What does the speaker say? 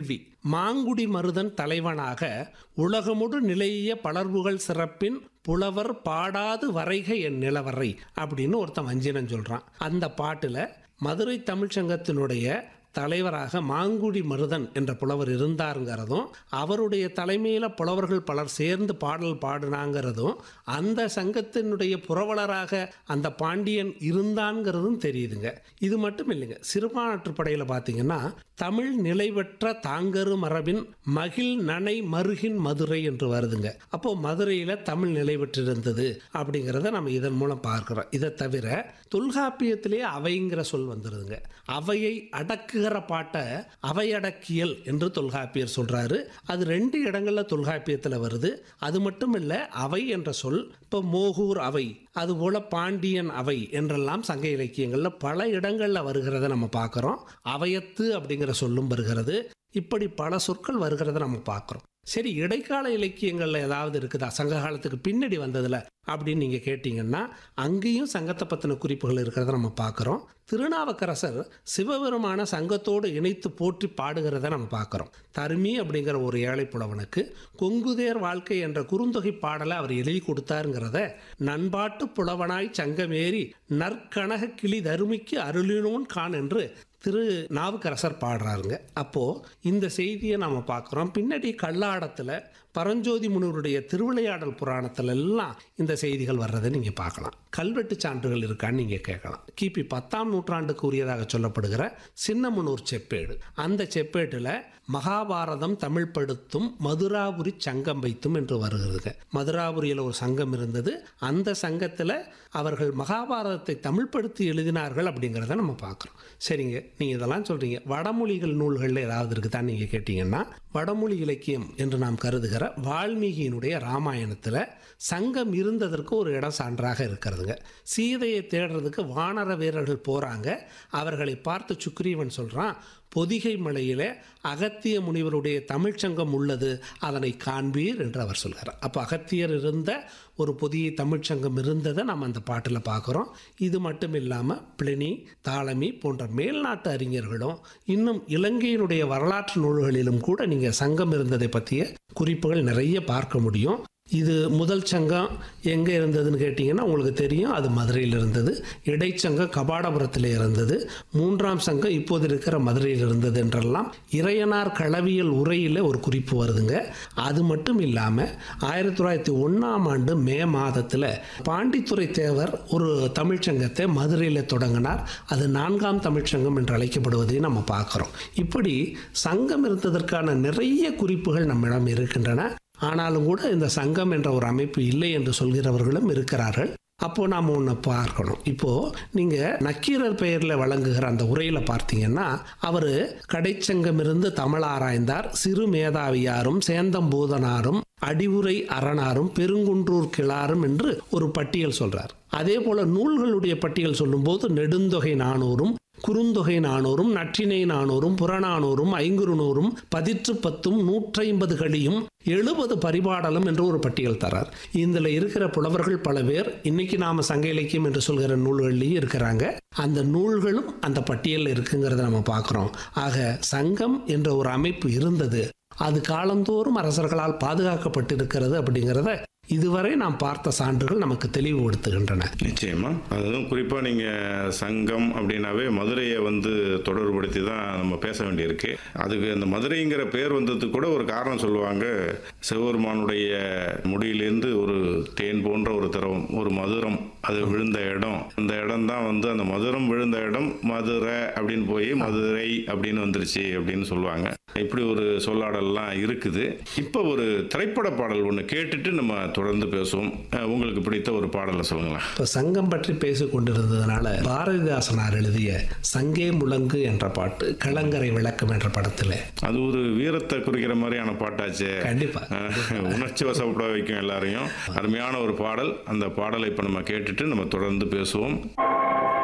கேள்வி மாங்குடி மருதன் தலைவனாக உலகமுடு நிலைய பலர்புகள் சிறப்பின் புலவர் பாடாது வரைக என் நிலவரை அப்படின்னு ஒருத்தன் வஞ்சினன் சொல்றான் அந்த பாட்டுல மதுரை தமிழ்ச்சங்கத்தினுடைய தலைவராக மாங்குடி மருதன் என்ற புலவர் இருந்தாருங்கிறதும் அவருடைய தலைமையில் புலவர்கள் பலர் சேர்ந்து பாடல் பாடினாங்கிறதும் அந்த சங்கத்தினுடைய புரவலராக அந்த பாண்டியன் இருந்தான்ங்கிறதும் தெரியுதுங்க இது மட்டும் இல்லைங்க சிறுபான்ற்றுப்படையில் பார்த்தீங்கன்னா தமிழ் நிலைவற்ற தாங்கரு மரபின் மகிழ் நனை மருகின் மதுரை என்று வருதுங்க அப்போ மதுரையில் தமிழ் நிலைவற்றிருந்தது அப்படிங்கிறத நம்ம இதன் மூலம் பார்க்கிறோம் இதை தவிர தொல்காப்பியத்திலே அவைங்கிற சொல் வந்துருதுங்க அவையை அடக்குகிற பாட்டை அவையடக்கியல் என்று தொல்காப்பியர் சொல்றாரு அது ரெண்டு இடங்கள்ல தொல்காப்பியத்தில் வருது அது மட்டும் இல்லை அவை என்ற சொல் இப்போ மோகூர் அவை அதுபோல பாண்டியன் அவை என்றெல்லாம் சங்க இலக்கியங்களில் பல இடங்களில் வருகிறத நம்ம பார்க்குறோம் அவையத்து அப்படிங்கிற சொல்லும் வருகிறது இப்படி பல சொற்கள் வருகிறத நம்ம பார்க்குறோம் சரி இடைக்கால இலக்கியங்களில் ஏதாவது இருக்குதா சங்க காலத்துக்கு பின்னாடி வந்ததில் அப்படின்னு நீங்கள் கேட்டிங்கன்னா அங்கேயும் சங்கத்தை பற்றின குறிப்புகள் இருக்கிறத நம்ம பார்க்குறோம் திருநாவுக்கரசர் சிவபெருமான சங்கத்தோடு இணைத்து போற்றி பாடுகிறத நம்ம பார்க்குறோம் தருமி அப்படிங்கிற ஒரு ஏழை புலவனுக்கு கொங்குதேர் வாழ்க்கை என்ற குறுந்தொகை பாடலை அவர் எழுதி கொடுத்தாருங்கிறத நண்பாட்டு புலவனாய் சங்கமேறி நற்கனக கிளி தருமிக்கு அருளினோன் கான் என்று திரு நாவுக்கரசர் பாடுறாருங்க அப்போது இந்த செய்தியை நம்ம பார்க்குறோம் பின்னாடி கல்லாடத்தில் பரஞ்சோதி முனிவருடைய திருவிளையாடல் புராணத்துல எல்லாம் இந்த செய்திகள் வர்றதை நீங்கள் பார்க்கலாம் கல்வெட்டு சான்றுகள் இருக்கான்னு நீங்கள் கேட்கலாம் கிபி பத்தாம் நூற்றாண்டுக்கு உரியதாக சொல்லப்படுகிற சின்னமனூர் செப்பேடு அந்த செப்பேட்டில் மகாபாரதம் தமிழ் படுத்தும் மதுராபுரி சங்கம் வைத்தும் என்று வருகிறதுங்க மதுராபுரியில் ஒரு சங்கம் இருந்தது அந்த சங்கத்தில் அவர்கள் மகாபாரதத்தை தமிழ்படுத்தி எழுதினார்கள் அப்படிங்கிறத நம்ம பார்க்குறோம் சரிங்க நீங்கள் இதெல்லாம் சொல்கிறீங்க வடமொழிகள் நூல்களில் ஏதாவது இருக்குதான்னு நீங்கள் கேட்டிங்கன்னா வடமொழி இலக்கியம் என்று நாம் கருதுகிற வால்மீகியினுடைய ராமாயணத்தில் சங்கம் இருந்ததற்கு ஒரு இடம் சான்றாக இருக்கிறதுங்க சீதையை தேடுறதுக்கு வானர வீரர்கள் போகிறாங்க அவர்களை பார்த்து சுக்ரீவன் சொல்கிறான் பொதிகை மலையிலே அகத்திய முனிவருடைய தமிழ்ச்சங்கம் உள்ளது அதனை காண்பீர் என்று அவர் சொல்கிறார் அப்போ அகத்தியர் இருந்த ஒரு புதிய தமிழ்ச்சங்கம் இருந்ததை நம்ம அந்த பாட்டில் பார்க்குறோம் இது மட்டும் இல்லாமல் பிளினி தாளமி போன்ற மேல்நாட்டு அறிஞர்களும் இன்னும் இலங்கையினுடைய வரலாற்று நூல்களிலும் கூட நீங்கள் சங்கம் இருந்ததை பற்றிய குறிப்புகள் நிறைய பார்க்க முடியும் இது முதல் சங்கம் எங்கே இருந்ததுன்னு கேட்டிங்கன்னா உங்களுக்கு தெரியும் அது மதுரையில் இருந்தது இடைச்சங்கம் கபாடபுரத்தில் இருந்தது மூன்றாம் சங்கம் இப்போது இருக்கிற மதுரையில் இருந்தது என்றெல்லாம் இறையனார் களவியல் உரையில் ஒரு குறிப்பு வருதுங்க அது மட்டும் இல்லாமல் ஆயிரத்தி தொள்ளாயிரத்தி ஒன்றாம் ஆண்டு மே மாதத்தில் பாண்டித்துறை தேவர் ஒரு தமிழ்ச்சங்கத்தை மதுரையில் தொடங்கினார் அது நான்காம் தமிழ்ச்சங்கம் என்று அழைக்கப்படுவதையும் நம்ம பார்க்குறோம் இப்படி சங்கம் இருந்ததற்கான நிறைய குறிப்புகள் நம்மிடம் இருக்கின்றன ஆனாலும் கூட இந்த சங்கம் என்ற ஒரு அமைப்பு இல்லை என்று சொல்கிறவர்களும் இருக்கிறார்கள் அப்போ நாம் ஒன்று பார்க்கணும் இப்போ நீங்க நக்கீரர் பெயரில் வழங்குகிற அந்த உரையில பார்த்தீங்கன்னா அவர் கடைச்சங்கம் இருந்து தமிழ் ஆராய்ந்தார் சிறு மேதாவியாரும் சேந்தம்பூதனாரும் அடிவுரை அரணாரும் பெருங்குன்றூர் கிளாரும் என்று ஒரு பட்டியல் சொல்றார் அதே போல நூல்களுடைய பட்டியல் சொல்லும்போது நெடுந்தொகை நானூறும் குறுந்தொகை நானூறும் நற்றினை நானூறும் புறநானூறும் ஐங்குறுநூறும் பதிற்று பத்தும் நூற்றைம்பது கடியும் எழுபது பரிபாடலும் என்று ஒரு பட்டியல் தரார் இதில் இருக்கிற புலவர்கள் பல பேர் இன்னைக்கு நாம சங்க இலக்கியம் என்று சொல்கிற நூல்கள்லையும் இருக்கிறாங்க அந்த நூல்களும் அந்த பட்டியலில் இருக்குங்கிறத நம்ம பார்க்குறோம் ஆக சங்கம் என்ற ஒரு அமைப்பு இருந்தது அது காலந்தோறும் அரசர்களால் பாதுகாக்கப்பட்டிருக்கிறது அப்படிங்கிறத இதுவரை நாம் பார்த்த சான்றுகள் நமக்கு தெளிவுபடுத்துகின்றன நிச்சயமா அதுவும் குறிப்பாக நீங்கள் சங்கம் அப்படின்னாவே மதுரையை வந்து தொடர்புபடுத்தி தான் நம்ம பேச வேண்டியிருக்கு அதுக்கு அந்த மதுரைங்கிற பேர் வந்ததுக்கு கூட ஒரு காரணம் சொல்லுவாங்க சிவபெருமானுடைய முடியிலேருந்து ஒரு தேன் போன்ற ஒரு திரவம் ஒரு மதுரம் அது விழுந்த இடம் அந்த இடம் தான் வந்து அந்த மதுரம் விழுந்த இடம் மதுரை அப்படின்னு போய் மதுரை அப்படின்னு வந்துருச்சு அப்படின்னு சொல்லுவாங்க இப்படி ஒரு சொல்லாடல்லாம் இருக்குது இப்போ ஒரு திரைப்பட பாடல் ஒன்று கேட்டுட்டு நம்ம தொடர்ந்து பேசுவோம் அஹ் உங்களுக்கு பிடித்த ஒரு பாடலை சொல்லுங்களேன் இப்போ சங்கம் பற்றி பேசிக் கொண்டிருந்ததுனால பாரதிதாசனார் எழுதிய சங்கே முழங்கு என்ற பாட்டு கலங்கரை விளக்கம் என்ற படத்தில் அது ஒரு வீரத்தை குறிக்கிற மாதிரியான பாட்டாச்சே கண்டிப்பா அஹ் உணர்ச்சி வசப்பட வைக்கும் எல்லாரையும் அருமையான ஒரு பாடல் அந்த பாடலை இப்போ நம்ம கேட்டுட்டு நம்ம தொடர்ந்து பேசுவோம்